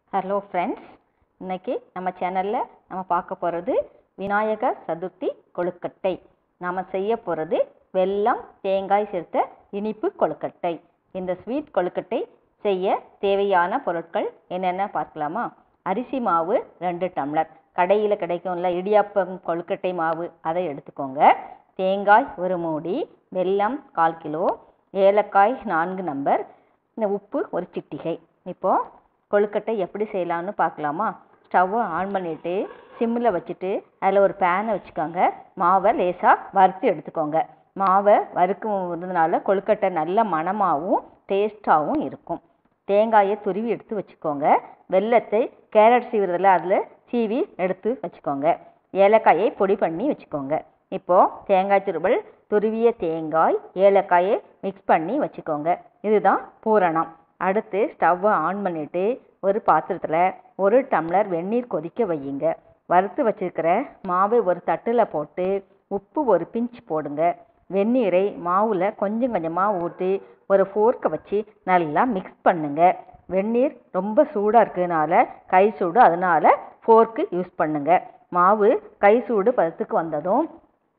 hello friends இன்னைக்கு நம்ம சேனலில் நம்ம பார்க்க போகிறது விநாயகர் சதுர்த்தி கொழுக்கட்டை நாம் செய்ய போகிறது வெல்லம் தேங்காய் சேர்த்த இனிப்பு கொழுக்கட்டை இந்த ஸ்வீட் கொழுக்கட்டை செய்ய தேவையான பொருட்கள் என்னென்ன பார்க்கலாமா அரிசி மாவு ரெண்டு டம்ளர் கடையில் கிடைக்கும்ல இடியாப்பம் கொழுக்கட்டை மாவு அதை எடுத்துக்கோங்க தேங்காய் ஒரு மூடி வெல்லம் கால் கிலோ ஏலக்காய் நான்கு நம்பர் இந்த உப்பு ஒரு சிட்டிகை இப்போது கொழுக்கட்டை எப்படி செய்யலாம்னு பார்க்கலாமா ஸ்டவ்வை ஆன் பண்ணிவிட்டு சிம்மில் வச்சுட்டு அதில் ஒரு பேனை வச்சுக்கோங்க மாவை லேசாக வறுத்து எடுத்துக்கோங்க மாவை வறுக்கிறதுனால கொழுக்கட்டை நல்ல மணமாகவும் டேஸ்ட்டாகவும் இருக்கும் தேங்காயை துருவி எடுத்து வச்சுக்கோங்க வெல்லத்தை கேரட் சீவுறதில் அதில் சீவி எடுத்து வச்சுக்கோங்க ஏலக்காயை பொடி பண்ணி வச்சுக்கோங்க இப்போது தேங்காய் துருவல் துருவிய தேங்காய் ஏலக்காயை மிக்ஸ் பண்ணி வச்சுக்கோங்க இதுதான் பூரணம் அடுத்து ஸ்டவ்வை ஆன் பண்ணிவிட்டு ஒரு பாத்திரத்தில் ஒரு டம்ளர் வெந்நீர் கொதிக்க வையுங்க வறுத்து வச்சிருக்கிற மாவை ஒரு தட்டில் போட்டு உப்பு ஒரு பிஞ்ச் போடுங்க வெந்நீரை மாவில் கொஞ்சம் கொஞ்சமாக ஊற்றி ஒரு ஃபோர்க்கை வச்சு நல்லா மிக்ஸ் பண்ணுங்க வெந்நீர் ரொம்ப சூடாக இருக்கிறதுனால கை சூடு அதனால் ஃபோர்க்கு யூஸ் பண்ணுங்க மாவு கை சூடு பதத்துக்கு வந்ததும்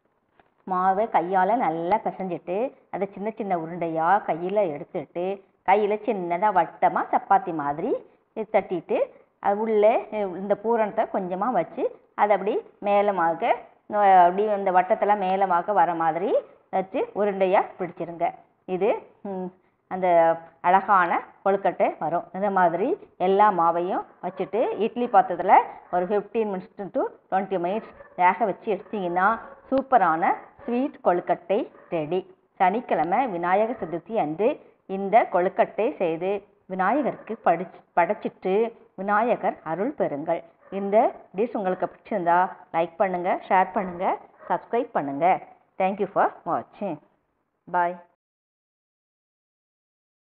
மாவை கையால் நல்லா பிசைஞ்சிட்டு அதை சின்ன சின்ன உருண்டையாக கையில் எடுத்துட்டு கையில் சின்னதாக வட்டமாக சப்பாத்தி மாதிரி தட்டிட்டு அது உள்ளே இந்த பூரணத்தை கொஞ்சமாக வச்சு அதை அப்படி மேலமாக அப்படி இந்த வட்டத்தில் மேலமாக வர மாதிரி வச்சு உருண்டையாக பிடிச்சிருங்க இது அந்த அழகான கொழுக்கட்டை வரும் இந்த மாதிரி எல்லா மாவையும் வச்சுட்டு இட்லி பாத்திரத்தில் ஒரு fifteen minutes to twenty minutes வேக வச்சு எடுத்திங்கன்னா சூப்பரான ஸ்வீட் கொழுக்கட்டை ரெடி சனிக்கிழமை விநாயகர் சதுர்த்தி அன்று இந்த கொழுக்கட்டை செய்து விநாயகருக்கு படிச்சு படைச்சிட்டு விநாயகர் அருள் பெறுங்கள் இந்த டிஷ் உங்களுக்கு பிடிச்சிருந்தா லைக் பண்ணுங்கள் ஷேர் பண்ணுங்கள் சப்ஸ்கிரைப் பண்ணுங்கள் தேங்க்யூ ஃபார் வாட்சிங் பாய்